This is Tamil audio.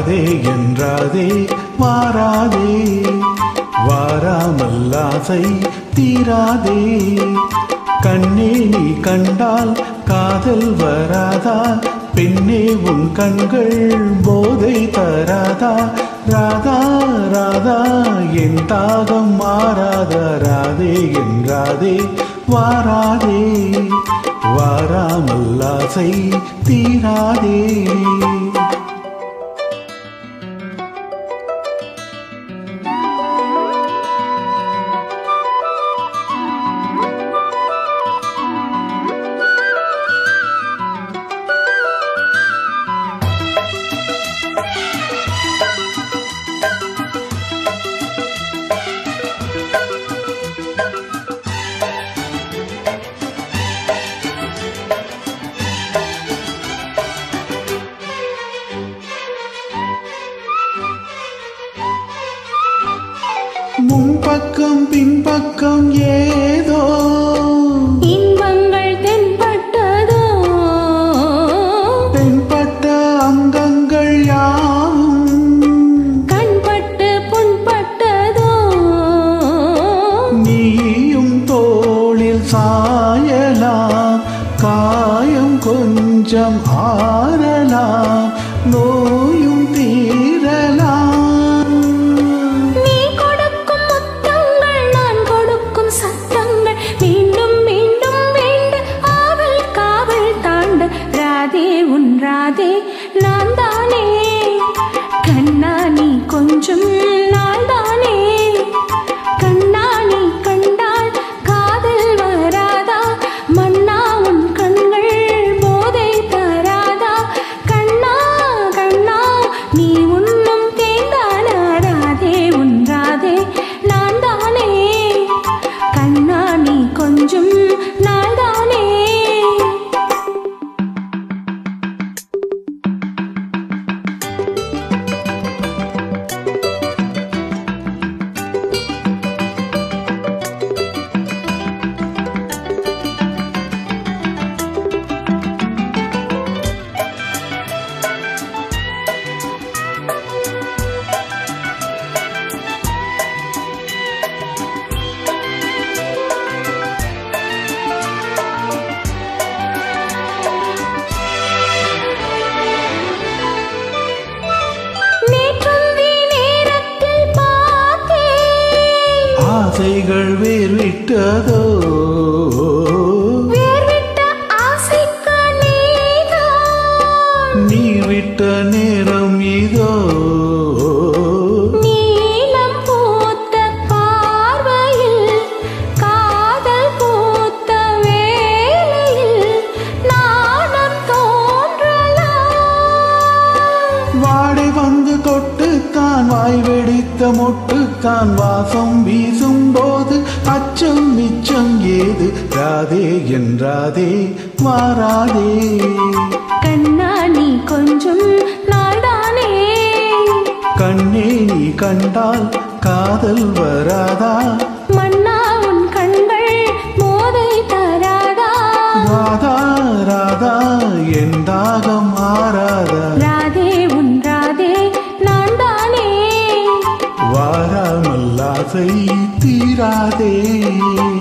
ராதே என்றாதே வாராதே வாராமல் ஆசை தீராதே கண்ணே நீ கண்டால் காதல் வராதா பெண்ணே உன் கண்கள் போதை தராதா ராதா ராதா என் தாகம் மாறாதா ராதே என்றாதே வாராதே வாராமல் ஆசை தீராதே முன்பக்கம் பின்பக்கம் ஏதோ இன்பங்கள் தென்பட்டதோ தென்பட்ட அங்கங்கள் யாவும் கண்பட்டு புண்பட்டதோ நீயும் தோளில் சாயலாம் காயம் கொஞ்சம் ஆறலாம் நோயும் தீரலாம் நீ கொடுக்கும் முத்தங்கள் நான் கொடுக்கும் சத்தங்கள் மீண்டும் மீண்டும் வேண்டு ஆவல் காவல் தாண்ட ராதே உன் ராதே நான் தானே கண்ணா நீ கொஞ்சம் நாள் தானே கண்ணா நீ கண்டால் காதல் வராதா மன்னா உன் கண்கள் போதை தராதா கண்ணா கண்ணா நீ உண்ணும் தேங்கானா ராதே உன் ராதே நான் தானே கண்ணா நீ கொஞ்சம் நாள் தானே நேற்றந்தி நேரத்தில் பார்த்தேன் ஆசைகள் வேர்விட்டதோ வேர்விட்ட ஆசைக்கு நீதான் நீ விட்ட நேரம் இதோ நீலம் பூத்த பார்வையில் காதல் பூத்த வேளையில் நாணம் தோன்றலாம் வாடை வந்து தொட்டுத்தான் வாய் வெடித்த மொட்டுத்தான் வாசம் வீசும் போது அச்சம் மிச்சம் ஏது ராதே என்றாதே வாராதே கண்ணா நீ கொஞ்சம் நாள்தானே கண்ணே நீ கண்டால் காதல் வராதா மன்னா உன் கண்கள் மோதை தராதா ராதா ராதா என் தாகம் ஆராதா ராதே உன் ராதே நான் தானே வாராமல் ஆசை தீராதே